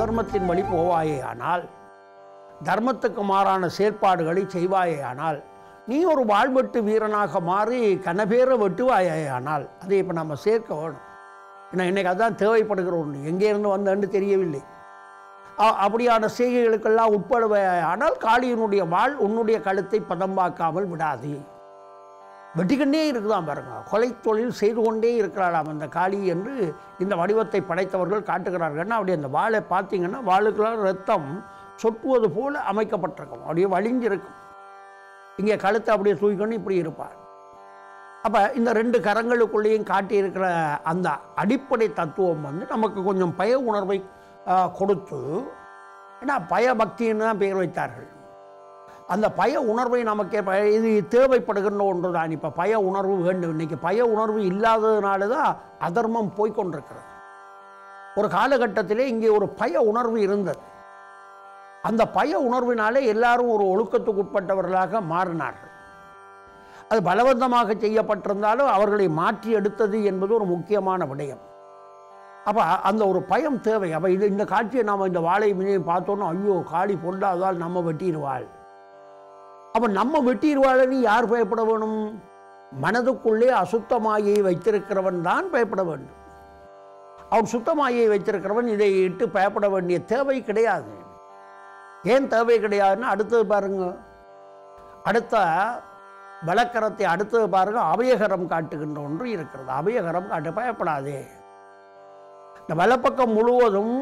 அதர்மத்தின் வழி போவாயே ஆனால் தர்மத்துக்கு மாறான செயற்பாடுகளை செய்வாயே ஆனால் நீ ஒரு வாழ்வெட்டு வீரனாக மாறி கனபேர வெட்டுவாயே ஆனால் அதை இப்போ நம்ம சேர்க்க வேணும் ஏன்னா இன்னைக்கு அதான் தேவைப்படுகிற ஒன்று எங்கே இருந்து வந்தேன்னு தெரியவில்லை அ- அப்படியான செய்கைகளுக்கெல்லாம் உட்படுவே ஆனால் காளியினுடைய வாள் உன்னுடைய கழுத்தை பதம்பாக்காமல் விடாது வெட்டிக்கொண்டே இருக்குதான் பாருங்க கொலை தொழில் செய்து கொண்டே இருக்கிறாளாம் அந்த காளி என்று இந்த வடிவத்தை படைத்தவர்கள் காட்டுகிறார்கள் அப்படி அந்த வாளை பார்த்தீங்கன்னா வாளுக்கெல்லாம் ரத்தம் சொட்டுவது போல அமைக்கப்பட்டிருக்கும் அப்படியே வழிஞ்சிருக்கும் இங்கே கழுத்தை அப்படியே தூக்கிக்கொண்டு இப்படி இருப்பார் அப்போ இந்த ரெண்டு கரங்களுக்குள்ளேயும் காட்டியிருக்கிற அந்த அடிப்படை தத்துவம் வந்து நமக்கு கொஞ்சம் பய உணர்வை ஆ, கொடுத்து ஏன்னா பயபக்தின்னு தான் பெயர் வைத்தார்கள் அந்த பய உணர்வை நமக்கு ஏற்ப- இது தேவைப்படுகின்ற ஒன்று தான் இப்போ பய உணர்வு வேண்டும் இன்னைக்கு பய உணர்வு இல்லாததுனால தான் அதர்மம் போய்க்கொண்டிருக்கிறது ஒரு காலகட்டத்திலே இங்கே ஒரு பய உணர்வு இருந்தது அந்த பய உணர்வினாலே எல்லாரும் ஒரு ஒழுக்கத்துக்கு உட்பட்டவர்களாக மாறினார்கள் அது பலவந்தமாக செய்யப்பட்டிருந்தாலும் அவர்களை மாற்றி எடுத்தது என்பது ஒரு முக்கியமான விடயம் அப்போ அந்த ஒரு பயம் தேவை அப்போ இது இந்த காட்சியை நாம் இந்த வாழை மீனையும் பார்த்தோன்னா ஐயோ காளி பொல்லாதால் நம்ம வெட்டிடுவாள் அப்போ நம்ம வெட்டிடுவாள்னு யார் பயப்பட வேணும் மனதுக்குள்ளே அசுத்தமாயை வைத்திருக்கிறவன் தான் பயப்பட வேண்டும் அவன் சுத்தமாயை வைத்திருக்கிறவன் இதை இட்டு பயப்பட வேண்டிய தேவை கிடையாது ஏன் தேவை கிடையாதுன்னு அடுத்தது பாருங்க அடுத்த வழக்கரத்தை அடுத்தது பாருங்க அபயகரம் காட்டுகின்ற ஒன்று இருக்கிறது அபயகரம் காட்டு பயப்படாதே இந்த வலப்பக்கம் முழுவதும்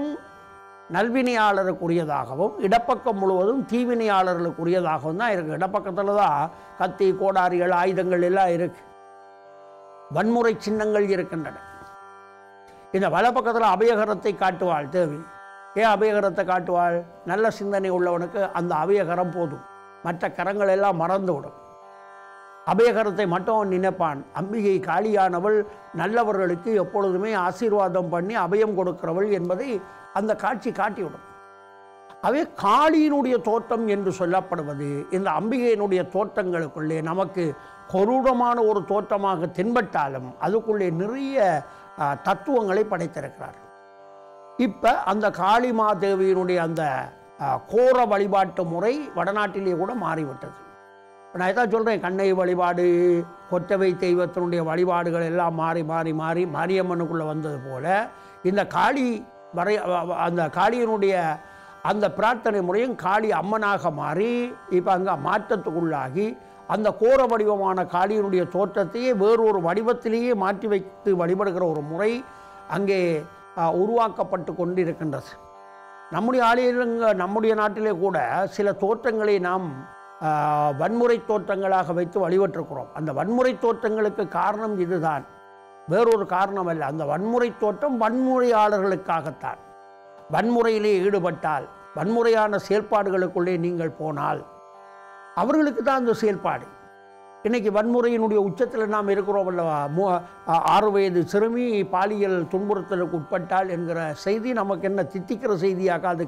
நல்வினையாளருக்குரியதாகவும் இடப்பக்கம் முழுவதும் தீவினையாளர்களுக்குரியதாகவும் தான் இருக்குது இடப்பக்கத்தில் தான் கத்தி கோடாரிகள் ஆயுதங்கள் எல்லாம் இருக்கு வன்முறை சின்னங்கள் இருக்கின்றன இந்த வலப்பக்கத்தில் அபயகரத்தை காட்டுவாள் தேவி ஏன் அபயகரத்தை காட்டுவாள் நல்ல சிந்தனை உள்ளவனுக்கு அந்த அபயகரம் போதும் மற்ற கரங்கள் எல்லாம் மறந்துவிடும் அபயகரத்தை மட்டும் அவன் நினைப்பான் அம்பிகை காளியானவள் நல்லவர்களுக்கு எப்பொழுதுமே ஆசீர்வாதம் பண்ணி அபயம் கொடுக்கிறவள் என்பதை அந்த காட்சி காட்டிவிடும் அவே காளியினுடைய தோற்றம் என்று சொல்லப்படுவது இந்த அம்பிகையினுடைய தோற்றங்களுக்குள்ளே நமக்கு கொரூரமான ஒரு தோற்றமாக தென்பட்டாலும் அதுக்குள்ளே நிறைய ஆ, தத்துவங்களை படைத்திருக்கிறார் இப்போ அந்த காளி மாதேவியினுடைய அந்த ஆ, கோர வழிபாட்டு முறை வடநாட்டிலே கூட மாறிவிட்டது நான் இதான் சொல்கிறேன் கண்ணை வழிபாடு கொற்றவை தெய்வத்தினுடைய வழிபாடுகள் எல்லாம் மாறி மாறி மாறி மாரியம்மனுக்குள்ளே வந்தது போல இந்த காளி வரை அ- அ- அந்த காளியினுடைய அந்த பிரார்த்தனை முறையும் காளி அம்மனாக மாறி இப்போ அங்கே மாற்றத்துக்குள்ளாகி அந்த கோர வடிவமான காளியினுடைய தோற்றத்தையே வேறொரு வடிவத்திலேயே மாற்றி வைத்து வழிபடுகிற ஒரு முறை அங்கே அ, உருவாக்கப்பட்டு கொண்டிருக்கின்றது நம்முடைய ஆலயங்க நம்முடைய நாட்டிலே கூட சில தோற்றங்களை நாம் ஆ, வன்முறை தோற்றங்களாக வைத்து வழிபட்டிருக்கிறோம் அந்த வன்முறை தோற்றங்களுக்கு காரணம் இதுதான் வேறொரு காரணம் அல்ல அந்த வன்முறை தோற்றம் வன்முறையாளர்களுக்காகத்தான் வன்முறையிலே ஈடுபட்டால் வன்முறையான செயல்பாடுகளுக்குள்ளே நீங்கள் போனால் அவர்களுக்கு தான் அந்த செயல்பாடு இன்னைக்கு வன்முறையினுடைய உச்சத்தில் நாம் இருக்கிறோம் அல்லவா மூ ஆ- ஆறு வயது சிறுமி பாலியல் துன்புறுத்தலுக்கு உட்பட்டால் என்கிற செய்தி நமக்கு என்ன தித்திக்கிற செய்தியாகாது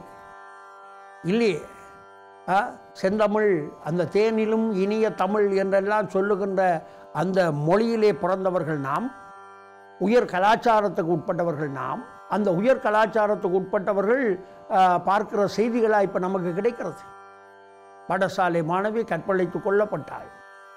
இல்லையே ஆ, செந்தமிழ் அந்த தேனிலும் இனிய தமிழ் என்றெல்லாம் சொல்லுகின்ற அந்த மொழியிலே பிறந்தவர்கள் நாம் உயர் கலாச்சாரத்துக்கு உட்பட்டவர்கள் நாம் அந்த உயர் கலாச்சாரத்துக்கு உட்பட்டவர்கள் ஆ, பார்க்கிற செய்திகளாக இப்போ நமக்கு கிடைக்கிறது பாடசாலை மாணவி கற்பழித்து கொல்லப்பட்டாள்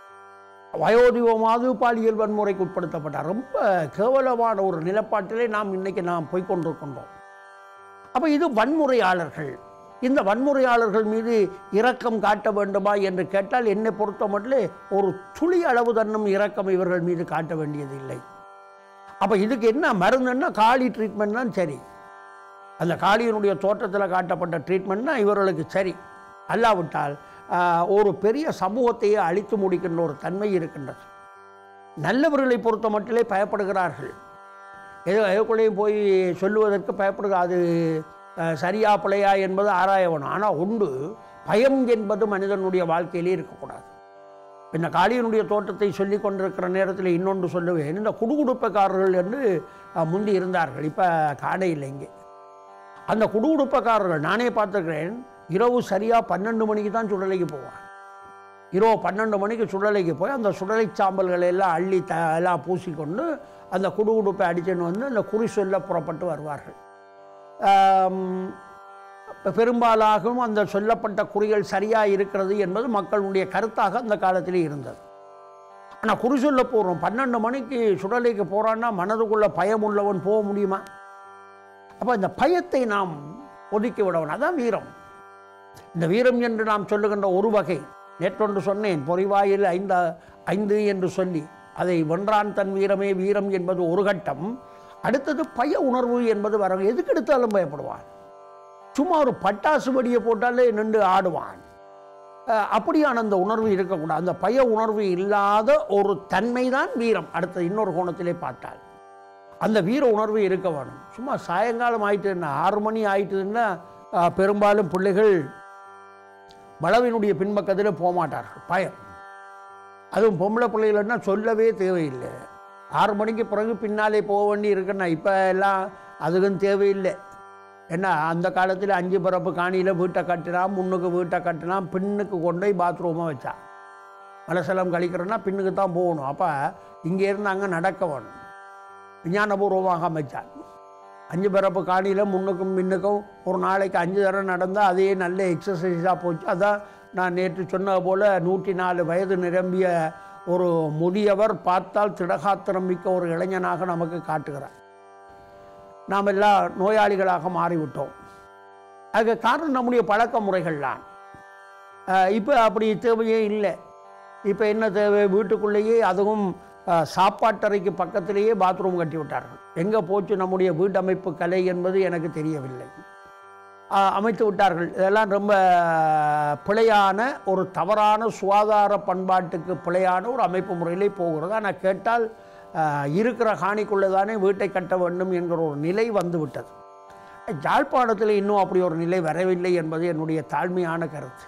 வயோதிபமாவது பாலியல் வன்முறைக்கு உட்படுத்தப்பட்டார் ரொம்ப கேவலமான ஒரு நிலப்பாட்டிலே நாம் இன்னைக்கு நாம் போய்க்கொண்டிருக்கின்றோம் அப்போ இது வன்முறையாளர்கள் இந்த வன்முறையாளர்கள் மீது இரக்கம் காட்ட வேண்டுமா என்று கேட்டால் என்னை பொறுத்த மட்டும் ஒரு துளி அளவு தன்னும் இரக்கம் இவர்கள் மீது காட்ட வேண்டியதில்லை அப்போ இதுக்கு என்ன மருந்துன்னா காளி ட்ரீட்மெண்ட் தான் சரி அந்த காளியினுடைய தோற்றத்தில் காட்டப்பட்ட ட்ரீட்மெண்ட் தான் இவர்களுக்கு சரி அல்லாவிட்டால் ஆஹ், ஒரு பெரிய சமூகத்தையே அழித்து முடிக்கின்ற ஒரு தன்மை இருக்கின்றது நல்லவர்களை பொறுத்த மட்டிலே பயப்படுகிறார்கள் ஏதோ எதுக்குள்ளேயும் போய் சொல்லுவதற்கு பயப்படுக அது அஹ், சரியா பிழையா என்பது ஆராய வேணும் ஆனால் உண்டு பயம் என்பது மனிதனுடைய வாழ்க்கையிலே இருக்கக்கூடாது இந்த காளியனுடைய தோற்றத்தை சொல்லி கொண்டிருக்கிற நேரத்தில் இன்னொன்று சொல்லுவேன் இந்த குடுகுடுப்பக்காரர்கள் என்று அஹ், முந்தி இருந்தார்கள் இப்போ காடை இல்லை இங்கே அந்த குடுகுடுப்பக்காரர்கள் நானே பார்த்துருக்கிறேன் இரவு சரியாக பன்னெண்டு மணிக்கு தான் சுடலைக்கு போவான் இரவு பன்னெண்டு மணிக்கு சுடலைக்கு போய் அந்த சுடலை சாம்பல்களை எல்லாம் அள்ளி த எல்லாம் பூசிக்கொண்டு அந்த குடுகுடுப்பை அடிச்சுன்னு வந்து அந்த குறி சொல்ல புறப்பட்டு வருவார்கள் ஆம், பெரும்பாலாகவும் அந்த சொல்லப்பட்ட குறிகள் சரியாக இருக்கிறது என்பது மக்களுடைய கருத்தாக அந்த காலத்திலே இருந்தது ஆனால் குறி சொல்ல போகிறோம் பன்னெண்டு மணிக்கு சுடலைக்கு போகிறான்னா மனதுக்குள்ள பயம் உள்ளவன் போக முடியுமா அப்போ இந்த பயத்தை நாம் ஒதுக்கி விடவன் அதான் வீரம் இந்த வீரம் என்று நாம் சொல்லுகின்ற ஒரு வகை நேற்றொன்று சொன்னேன் பொறிவாயில் ஐந்து ஐந்து என்று சொல்லி அதை வென்றான் தன் வீரமே வீரம் என்பது ஒரு கட்டம் அடுத்தது பய உணர்வு என்பது வர எதுக்கு எடுத்தாலும் பயப்படுவான் சும்மா ஒரு பட்டாசு வெடியை போட்டாலே நின்று ஆடுவான் அஹ் அப்படியான அந்த உணர்வு இருக்கக்கூடாது அந்த பய உணர்வு இல்லாத ஒரு தன்மை தான் வீரம் அடுத்த இன்னொரு கோணத்திலே பார்த்தால் அந்த வீர உணர்வு இருக்க வேணும் சும்மா சாயங்காலம் ஆயிட்டுன்னா ஆறு மணி ஆயிட்டுன்னா அஹ், பெரும்பாலும் பிள்ளைகள் பலவினுடைய பின்பக்கத்தில் போக மாட்டார்கள் பயம் அதுவும் பொம்பளை பிள்ளைகள்னா சொல்லவே தேவையில்லை ஆறு மணிக்கு பிறகு பின்னாலே போக வேண்டி இருக்குன்னா இப்போ எல்லாம் அதுக்கும் தேவையில்லை ஏன்னா அந்த காலத்தில் அஞ்சு பரப்பு காணியில் வீட்டை கட்டினான் முன்னுக்கு வீட்டை கட்டினான் பின்னுக்கு கொண்டு போய் பாத்ரூமாக வச்சான் மலசலம் கழிக்கிறோன்னா பின்னுக்கு தான் போகணும் அப்போ இங்கேருந்து அங்கே நடக்க வேணும் விஞ்ஞானபூர்வமாக அமைச்சான் அஞ்சு பரப்பு காணியில் முன்னுக்கும் பின்னுக்கும் ஒரு நாளைக்கு அஞ்சு தரம் நடந்தால் அதே நல்ல எக்ஸசைஸாக போச்சு அதான் நான் நேற்று சொன்னது போல் நூற்றி நாலு வயது நிரம்பிய ஒரு முதியவர் பார்த்தால் திடகாத்திரம் மிக்க ஒரு இளைஞனாக நமக்கு காட்டுகிறார் நாம் எல்லாம் நோயாளிகளாக மாறிவிட்டோம் அதுக்கு காரணம் நம்முடைய பழக்க முறைகள்லாம் இப்போ அப்படி தேவையே இல்லை இப்போ என்ன தேவை வீட்டுக்குள்ளேயே அதுவும் அஹ், சாப்பாட்டறைக்கு பக்கத்திலேயே பாத்ரூம் கட்டி விட்டார்கள் எங்கே போச்சு நம்முடைய வீட்டமைப்பு கலை என்பது எனக்கு தெரியவில்லை அஹ், அமைத்து விட்டார்கள் இதெல்லாம் ரொம்ப பிழையான ஒரு தவறான சுகாதார பண்பாட்டுக்கு பிழையான ஒரு அமைப்பு முறையிலே போகிறது ஆனால் கேட்டால் அஹ், இருக்கிற காணிக்குள்ளே தானே வீட்டை கட்ட வேண்டும் என்கிற ஒரு நிலை வந்து விட்டது யாழ்ப்பாணத்தில் இன்னும் அப்படி ஒரு நிலை வரவில்லை என்பது என்னுடைய தாழ்மையான கருத்து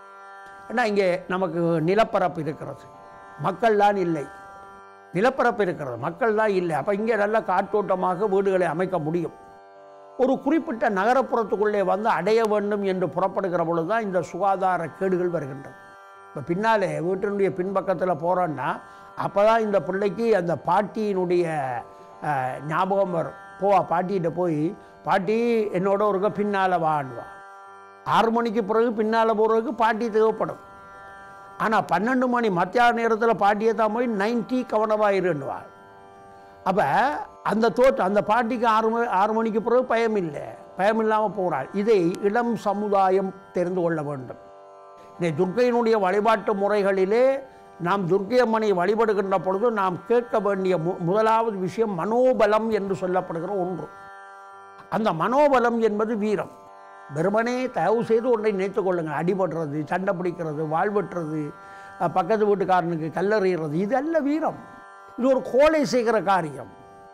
ஏன்னா இங்கே நமக்கு நிலப்பரப்பு இருக்கிறது மக்கள் தான் இல்லை நிலப்பரப்பு இருக்கிறது மக்கள் தான் இல்லை அப்போ இங்கே நல்ல காற்றோட்டமாக வீடுகளை அமைக்க முடியும் ஒரு குறிப்பிட்ட நகரப்புறத்துக்குள்ளே வந்து அடைய வேண்டும் என்று புறப்படுகிற பொழுது தான் இந்த சுகாதார கேடுகள் வருகின்றது இப்போ பின்னாலே வீட்டினுடைய பின்பக்கத்தில் போகிறோன்னா அப்போ தான் இந்த பிள்ளைக்கு அந்த பாட்டியினுடைய அஹ், ஞாபகம் வரும் போவா பாட்டிகிட்ட போய் பாட்டி என்னோட ஒருக்க பின்னால் வாண்டுவா ஆறு மணிக்கு பிறகு பின்னால் போகிறதுக்கு பாட்டி தேவைப்படும் ஆனால் பன்னெண்டு மணி மத்தியான நேரத்தில் பாட்டியை தான் போய் நைன்டி கவனமாக இருண்டுவாள் அப்போ அந்த தோற்றம் அந்த பாட்டிக்கு ஆறு மணி ஆறு மணிக்கு பிறகு பயம் இல்லை பயம் இல்லாமல் போகிறாள் இதை இளம் சமுதாயம் தெரிந்து கொள்ள வேண்டும் இந்த துர்க்கையினுடைய வழிபாட்டு முறைகளிலே நாம் துர்க்கை அம்மனை வழிபடுகின்ற பொழுது நாம் கேட்க வேண்டிய மு முதலாவது விஷயம் மனோபலம் என்று சொல்லப்படுகிற ஒன்று அந்த மனோபலம் என்பது வீரம் வெறுமனே தயவு செய்து ஒன்றை நினைத்துக் கொள்ளுங்கள் அடிபடுறது சண்டை பிடிக்கிறது வாழ்வெட்டுறது அஹ், பக்கத்து வீட்டுக்காரனுக்கு கல்லறிகிறது இதல்ல வீரம் இது ஒரு கோலை செய்கிற காரியம்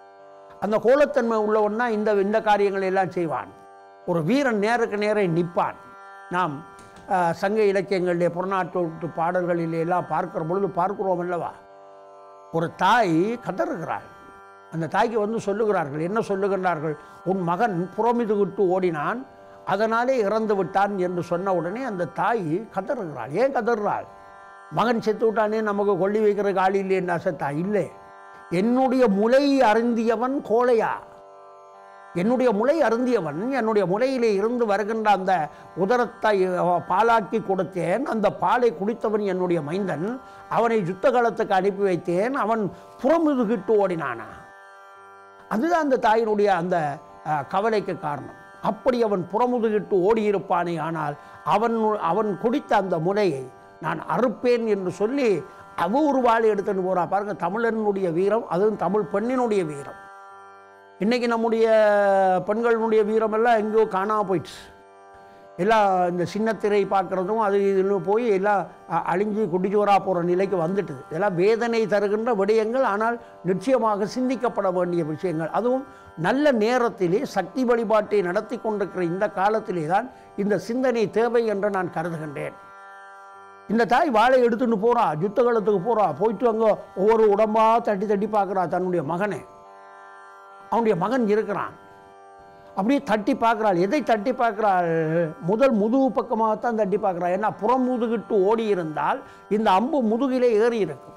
அந்த கோலத்தன்மை உள்ளவன்னா இந்த இந்த காரியங்களை எல்லாம் செய்வான் ஒரு வீரன் நேருக்கு நேரே நிற்பான் நாம் அஹ், சங்க இலக்கியங்களிலே புறநாட்டு பாடல்களிலே எல்லாம் பார்க்கிற பொழுது பார்க்கிறோம் அல்லவா ஒரு தாய் கதறுகிறாள் அந்த தாய்க்கு வந்து சொல்லுகிறார்கள் என்ன சொல்லுகின்றார்கள் உன் மகன் புறமிது விட்டு ஓடினான் அதனாலே இறந்து விட்டான் என்று சொன்ன உடனே அந்த தாய் கதறுகிறாள் ஏன் கதறுறாள் மகன் செத்து விட்டானே நமக்கு கொள்ளி வைக்கிற காலி இல்லைன்னா செத்தா இல்லை என்னுடைய முலை அருந்தியவன் கோழையா என்னுடைய முலை அருந்தியவன் என்னுடைய முலையிலே இருந்து வருகின்ற அந்த உதரத்தை அஹ், பாலாக்கி கொடுத்தேன் அந்த பாலை குடித்தவன் என்னுடைய மைந்தன் அவனை யுத்த காலத்துக்கு அனுப்பி வைத்தேன் அவன் புறமுதுகிட்டு ஓடினானா அதுதான் அந்த தாயினுடைய அந்த அஹ், கவலைக்கு காரணம் அப்படி அவன் புறமுதுகிட்டு ஓடியிருப்பானே ஆனால் அவன் அவன் குடித்த அந்த முலையை நான் அறுப்பேன் என்று சொல்லி அவ ஒரு வாளை எடுத்துன்னு போறா பாருங்க தமிழனுடைய வீரம் அதுவும் தமிழ் பெண்ணினுடைய வீரம் இன்னைக்கு நம்முடைய பெண்களுடைய வீரம் எல்லாம் எங்கேயோ காணாம போயிடுச்சு எல்லாம் இந்த சின்னத்திரை பார்க்குறதும் அது இதுன்னு போய் எல்லாம் அ- அழிஞ்சு குடிச்சோரா போகிற நிலைக்கு வந்துட்டுது இதெல்லாம் வேதனை தருகின்ற விடயங்கள் ஆனால் நிச்சயமாக சிந்திக்கப்பட வேண்டிய விஷயங்கள் அதுவும் நல்ல நேரத்திலே சக்தி வழிபாட்டை நடத்தி கொண்டிருக்கிற இந்த காலத்திலே தான் இந்த சிந்தனை தேவை என்று நான் கருதுகின்றேன் இந்த தாய் வாழை எடுத்துன்னு போறா யுத்த காலத்துக்கு போறா போயிட்டு அங்கே ஒவ்வொரு உடம்பா தட்டி தட்டி பார்க்குறா தன்னுடைய மகனை அவனுடைய மகன் இருக்கிறான் அப்படியே தட்டி பார்க்குறாள் எதை தட்டி பார்க்குறாள் முதல் முதுகு பக்கமாகத்தான் தட்டி பார்க்குறாள் ஏன்னா புறம் முதுகிட்டு ஓடி இருந்தால் இந்த அம்பு முதுகிலே ஏறி இருக்கும்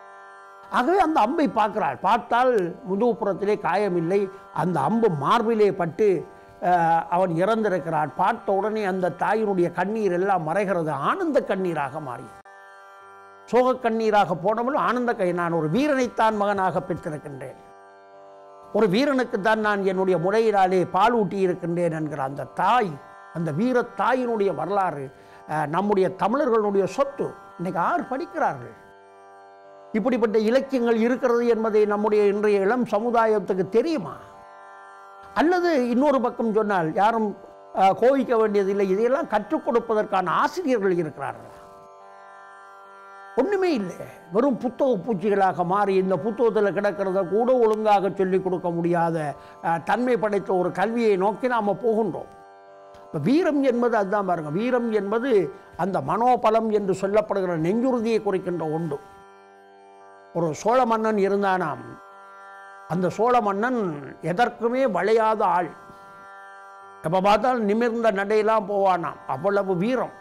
ஆகவே அந்த அம்பை பார்க்கிறாள் பார்த்தால் முதுகுப்புறத்திலே காயமில்லை அந்த அம்பு மார்பிலே பட்டு அஹ், அவன் இறந்திருக்கிறான் பார்த்த உடனே அந்த தாயினுடைய கண்ணீர் எல்லாம் மறைகிறது ஆனந்த கண்ணீராக மாறியது சோக கண்ணீராக போனவள் ஆனந்த கை நான் ஒரு வீரனைத்தான் மகனாக பெற்றிருக்கின்றேன் ஒரு வீரனுக்கு தான் நான் என்னுடைய முறையினாலே பால் ஊட்டி இருக்கின்றேன் என்கிற அந்த தாய் அந்த வீர தாயினுடைய வரலாறு அஹ், நம்முடைய தமிழர்களுடைய சொத்து இன்னைக்கு யார் படிக்கிறார்கள் இப்படிப்பட்ட இலக்கியங்கள் இருக்கிறது என்பதை நம்முடைய இன்றைய இளம் சமுதாயத்துக்கு தெரியுமா அல்லது இன்னொரு பக்கம் சொன்னால் யாரும் அஹ், கோவிக்க வேண்டியதில்லை இதையெல்லாம் கற்றுக் கொடுப்பதற்கான ஆசிரியர்கள் இருக்கிறார்களா ஒண்ணுமே இல்லை வெறும் புத்தக பூச்சிகளாக மாறி இந்த புத்தகத்தில் கிடக்கிறத கூட ஒழுங்காக சொல்லிக் கொடுக்க முடியாத அஹ், தன்மை படைத்த ஒரு கல்வியை நோக்கி நாம் போகின்றோம் இப்ப வீரம் என்பது அதுதான் பாருங்க வீரம் என்பது அந்த மனோபலம் என்று சொல்லப்படுகிற நெஞ்சுறுதியை குறிக்கின்ற ஒன்று ஒரு சோழ மன்னன் இருந்தானாம் அந்த சோழ மன்னன் எதற்குமே வளையாத ஆள் எப்போ பார்த்தாலும் நிமிர்ந்த நடையெல்லாம் போவானாம் அவ்வளவு வீரம்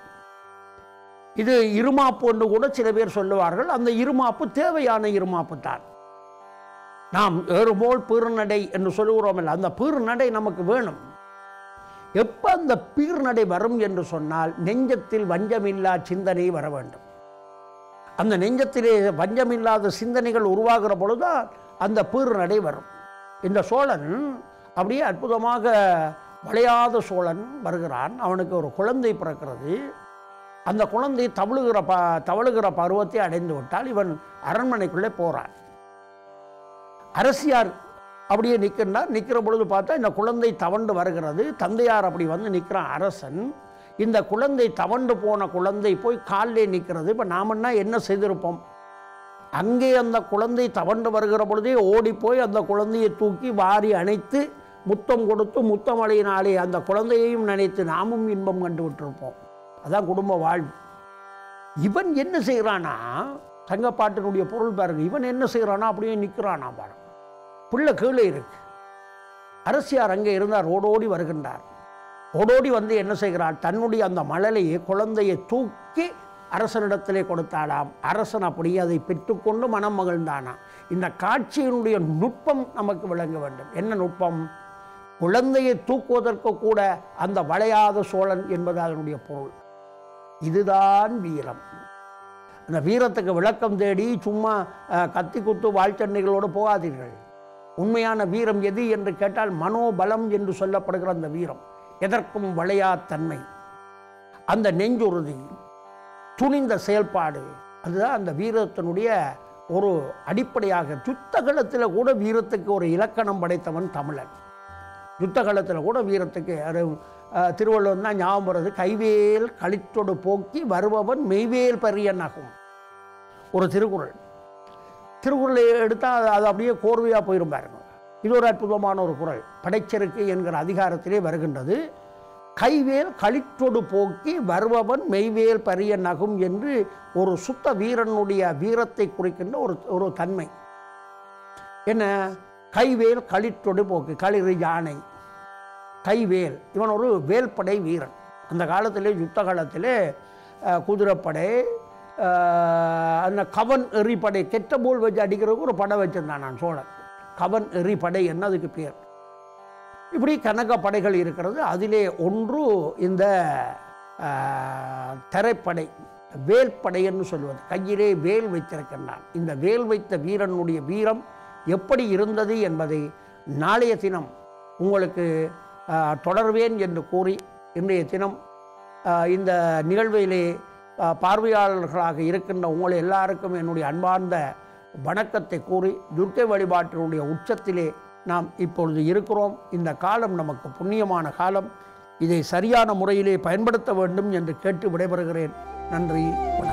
இது இருமாப்பு என்று கூட சில பேர் சொல்லுவார்கள் அந்த இருமாப்பு தேவையான இருமாப்பு தான் நாம் ஏறுபோல் பீர்நடை என்று சொல்லுகிறோமில்ல அந்த பீர்நடை நமக்கு வேணும் எப்போ அந்த பீர்நடை வரும் என்று சொன்னால் நெஞ்சத்தில் வஞ்சமில்லா சிந்தனை வர வேண்டும் அந்த நெஞ்சத்திலே வஞ்சமில்லாத சிந்தனைகள் உருவாகிற பொழுதுதான் அந்த பீர்நடை வரும் இந்த சோழன் அப்படியே அற்புதமாக வளையாத சோழன் வருகிறான் அவனுக்கு ஒரு குழந்தை பிறக்கிறது அந்த குழந்தை தவழுகிற ப தவழுகிற பருவத்தை அடைந்து விட்டால் இவன் அரண்மனைக்குள்ளே போறான் அரசியார் அப்படியே நிற்கின்றார் நிற்கிற பொழுது பார்த்தா இந்த குழந்தை தவண்டு வருகிறது தந்தையார் அப்படி வந்து நிற்கிறான் அரசன் இந்த குழந்தை தவண்டு போன குழந்தை போய் காலிலே நிற்கிறது இப்போ நாமன்னா என்ன செய்திருப்போம் அங்கே அந்த குழந்தை தவண்டு வருகிற பொழுதே ஓடி போய் அந்த குழந்தையை தூக்கி வாரி அணைத்து முத்தம் கொடுத்து முத்தமழையினாலே அந்த குழந்தையையும் நினைத்து நாமும் இன்பம் கண்டு விட்டிருப்போம் அதான் குடும்ப வாழ்வு இவன் என்ன செய்கிறானா தங்கப்பாட்டினுடைய பொருள் பாருங்க இவன் என்ன செய்கிறானா அப்படியே நிற்கிறானா பாருங்க பிள்ளை கீழே இருக்கு அரசியார் அங்கே இருந்தார் ஓடோடி வருகின்றார் ஓடோடி வந்து என்ன செய்கிறார் தன்னுடைய அந்த மழலையை குழந்தையை தூக்கி அரசனிடத்திலே கொடுத்தாளாம் அரசன் அப்படியே அதை பெற்றுக்கொண்டு மனம் மகிழ்ந்தானாம் இந்த காட்சியினுடைய நுட்பம் நமக்கு விளங்க வேண்டும் என்ன நுட்பம் குழந்தையை தூக்குவதற்கு கூட அந்த வளையாத சோழன் என்பது அதனுடைய பொருள் இதுதான் வீரம் அந்த வீரத்துக்கு விளக்கம் தேடி சும்மா அஹ், கத்தி குத்து வாழ்ச்சண்டைகளோடு போகாதீர்கள் உண்மையான வீரம் எது என்று கேட்டால் மனோபலம் என்று சொல்லப்படுகிற அந்த வீரம் எதற்கும் வளையாத்தன்மை அந்த நெஞ்சுறுதி துணிந்த செயல்பாடு அதுதான் அந்த வீரத்தினுடைய ஒரு அடிப்படையாக யுத்த காலத்தில் கூட வீரத்துக்கு ஒரு இலக்கணம் படைத்தவன் தமிழன் யுத்த காலத்தில் கூட வீரத்துக்கு அது அஹ், திருவள்ளுவர் தான் ஞாபகம் வருது கைவேல் களித்தொடு போக்கி வருபவன் மெய்வேல் பரியனாகும் ஒரு திருக்குறள் திருக்குறளை எடுத்தால் அது அப்படியே கோர்வையாக போயிரும் பாருங்க இது ஒரு அற்புதமான ஒரு குறள் படைச்செருக்கு என்கிற அதிகாரத்திலே வருகின்றது கைவேல் களிற்றொடு போக்கி வருபவன் மெய்வேல் பரிய நகும் என்று ஒரு சுத்த வீரனுடைய வீரத்தை குறிக்கின்ற ஒரு ஒரு தன்மை என்ன கைவேல் களிற்றொடு போக்கு களிறு யானை கைவேல் இவன் ஒரு வேல்படை வீரன் அந்த காலத்திலே யுத்த காலத்திலே அஹ், குதிரைப்படை அஹ், அந்த கவன் எறிப்படை கெட்ட போல் வச்சு அடிக்கிறதுக்கு ஒரு படை வச்சிருந்தான் நான் சோழன் கவன் எறிப்படை என்ன அதுக்கு பேர் இப்படி கனக படைகள் இருக்கிறது அதிலே ஒன்று இந்த அஹ், தரைப்படை வேல்படைன்னு சொல்வது கையிலே வேல் வைத்திருக்கின்றான் இந்த வேல் வைத்த வீரனுடைய வீரம் எப்படி இருந்தது என்பதை நாளைய தினம் உங்களுக்கு அஹ், தொடர்வேன் என்று கூறி இன்றைய தினம் அஹ், இந்த நிகழ்விலே அஹ், பார்வையாளர்களாக இருக்கின்ற உங்கள் எல்லாருக்கும் என்னுடைய அன்பார்ந்த வணக்கத்தை கூறி துர்க்கை வழிபாட்டினுடைய உச்சத்திலே நாம் இப்பொழுது இருக்கிறோம் இந்த காலம் நமக்கு புண்ணியமான காலம் இதை சரியான முறையிலே பயன்படுத்த வேண்டும் என்று கேட்டு விடைபெறுகிறேன் நன்றி வணக்கம்